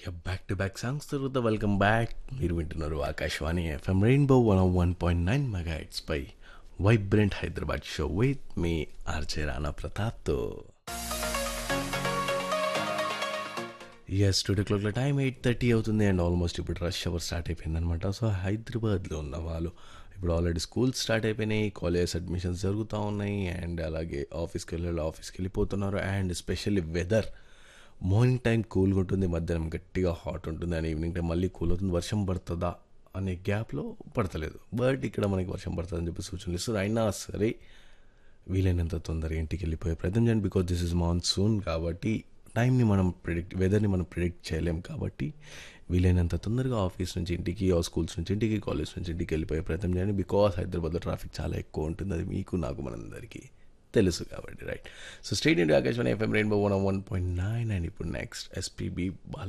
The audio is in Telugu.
బ్యాక్ టు బ్యాక్ సాంగ్స్ తర్వాత వెల్కమ్ బ్యాక్ మీరు వింటున్నారు Akashvani FM Rainbow one one point nine mega పై వైబ్రెంట్ హైదరాబాద్ షో విత్ మీ ఆర్జే రానా ప్రతాప్తో ఎస్ టూ క్లాక్ల టైం ఎయిట్ థర్టీ అవుతుంది అండ్ ఆల్మోస్ట్ ఇప్పుడు రష్ అవర్ స్టార్ట్ అయిపోయింది అనమాట సో హైదరాబాద్లో ఉన్న వాళ్ళు ఇప్పుడు ఆల్రెడీ స్కూల్స్ స్టార్ట్ అయిపోయినాయి కాలేజ్ అడ్మిషన్స్ జరుగుతూ ఉన్నాయి అండ్ అలాగే ఆఫీస్కి వెళ్ళాలి ఆఫీస్కి వెళ్ళిపోతున్నారు and specially weather morning time కూల్గా ఉంటుంది మధ్యాహ్నం గట్టిగా హాట్ ఉంటుంది అండ్ ఈవినింగ్ టైం మళ్ళీ కూల్ అవుతుంది వర్షం పడుతుందా అనే గ్యాప్లో పడతలేదు బట్ ఇక్కడ మనకి వర్షం పడుతుందని చెప్పి సూచనలు ఇస్తారు అయినా సరే వీలైనంత తొందరగా ఇంటికి వెళ్ళిపోయే ప్రయత్నం చేయండి బికాజ్ దిస్ ఇస్ మాన్సూన్ కాబట్టి టైంని మనం ప్రిడిక్ట్ వెదర్ని మనం ప్రిడిక్ట్ చేయలేం కాబట్టి వీలైనంత తొందరగా ఆఫీస్ నుంచి ఇంటికి ఆ స్కూల్స్ నుంచి ఇంటికి కాలేజ్ నుంచి ఇంటికి వెళ్ళిపోయే ప్రయత్నం చేయండి బికాస్ హైదరాబాద్లో ట్రాఫిక్ చాలా ఎక్కువ ఉంటుంది అది మీకు నాకు మనందరికీ తెలుసు కాబట్టి right so state India Akashvani FM Rainbow one one point nine and ఇప్పుడు నెక్స్ట్ ఎస్పీబీ బాల